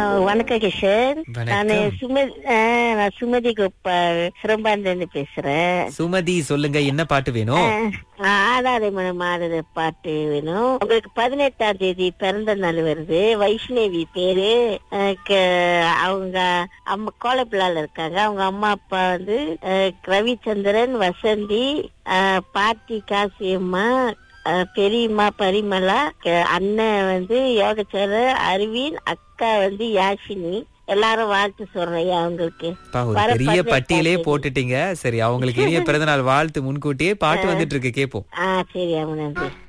வணக்கம் கிஷன் வணக்கம். நானு சுமதி ஆ, நான் சுமதி கோபால் சிரம்பான்ல இருந்து பேசுறேன் சுமதி சொல்லுங்க என்ன பாட்டு வேணும் ஆ, ஆடாதே மனம் ஆடுத பாட்டு வேணும் உங்களுக்கு பதினெட்டாம் தேதி பிறந்த நாள் வருது வைஷ்ணவி பேரு அஹ், க- அவங்க அம்மா கோலப்பிள்ளால இருக்காங்க அவங்க அம்மா அப்பா வந்து அஹ், ரவிச்சந்திரன் வசந்தி அஹ், பாட்டி காசியம்மா அஹ், பெரியம்மா பரிமளா க- அண்ணன் வந்து யோகச்சர அரவிந்த் அக்கா வந்து யாஷினி எல்லாரும் வாழ்த்து சொல்றேன் அவங்களுக்கு பா, ஒரு வர பெரிய பதினெட்டாம் பட்டியலே தேதி. போட்டுட்டீங்க சரி அவங்களுக்கு இனிய பிறந்தநாள் வாழ்த்து முன்கூட்டியே பாட்டு வந்துட்டு இருக்கு கேப்போம் ஆ சரி அவங்க நன்றி